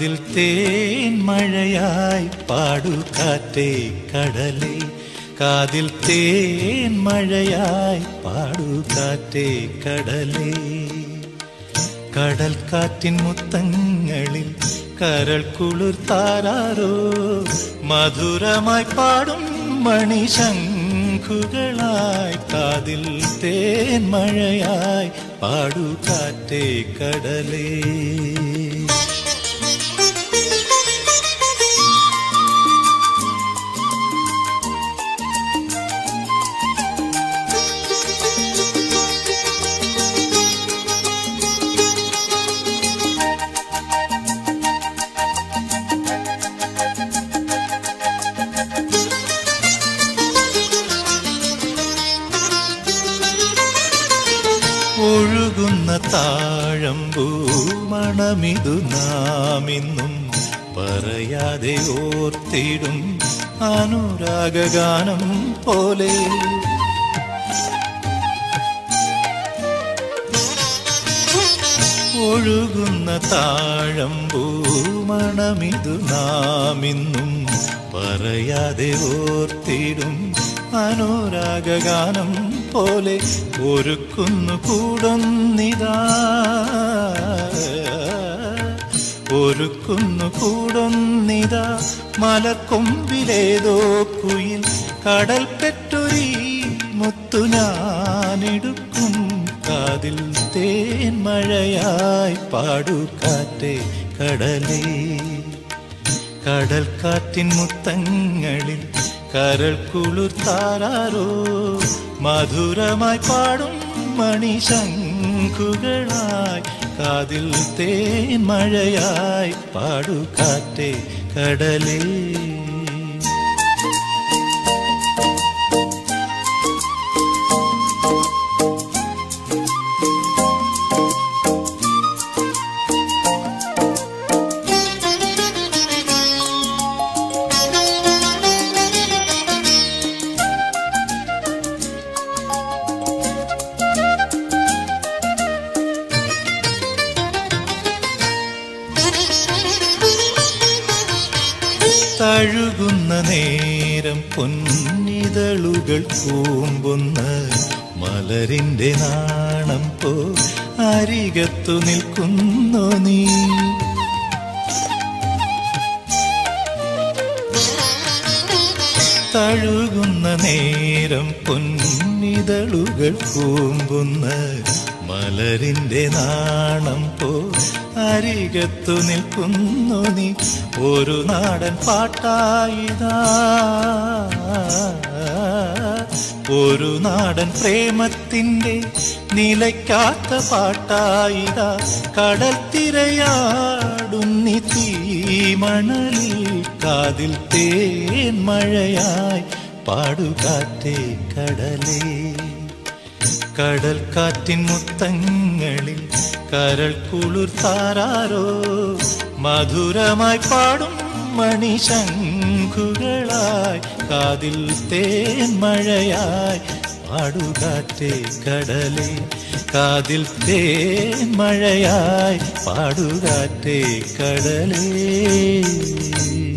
കാതിൽ തേൻ മഴയായി പാടു കാറ്റേ കടലേ കാതിൽ തേൻ മഴയായി പാടു കാറ്റേ കടലേ കടൽ കാറ്റിൻ മുത്തങ്ങളിൽ കരൾ കുളിർത്താരോ മധുരമായി പാടും മണിശംഖുകളായി കാതിൽ തേൻ മഴയായി പാടു കാറ്റേ കടലേ ഒഴുകുന്ന താഴമ്പൂ മണമിതു നാമിന്നും പറയാതെ ഓർത്തിടും അനുരാഗഗാനം പോലെ ഒഴുകുന്ന താഴമ്പൂ മണമിതു നാമിന്നും പറയാതെ ഓർത്തിടും അനുരാഗഗാനം പോലെ ഒരുക്കുന്നു കൂടൊന്നിതാ ഒരുക്കുന്നു കൂടൊന്നിതാ മലക്കൊമ്പിലേതോ കുയിൽ കടൽ പെറ്റൊരീ മുത്തു ഞാനെടുക്കും കാതിൽ തേൻ മഴയായി പാടു കാറ്റേ കടലേ കടൽ കാറ്റിൻ മുത്തങ്ങളിൽ കരൾ കുളിർത്താരോ മധുരമായി പാടും മണിശംഖുകളായി കാതിൽ തേൻ മഴയായി പാടു കാറ്റേ കടലേ തഴുകുന്ന നേരം പൊന്നിതളുകൾ കൂമ്പുന്ന മലരിന്റെ നാണം പോ അരികത്തു നിൽക്കുന്നു നീ തഴുകുന്ന നേരം പൊന്നിതളുകൾ കൂമ്പുന്ന മലരിന്റെ നാണം പോ അരികത്തു നിൽക്കുന്നു നീ ഒരു നാടൻ പാട്ടായിതാ ഒരു നാടൻ പ്രേമത്തിന്റെ നിലയ്ക്കാത്ത പാട്ടായിതാ കടൽ തിരയാടുന്നി തീമണലിൽ കാതിൽ തേൻ മഴയായി പാടുകാറ്റേ കടലേ കടൽ കാറ്റിൻ മുത്തങ്ങളിൽ കരൾ കുളിർത്താരോ മധുരമായി പാടും മണിശംഖുകളായി കാതിൽ തേൻ മഴയായി പാടുകാറ്റേ കടലേ കാതിൽ തേൻ മഴയായി പാടുകാറ്റേ കടലേ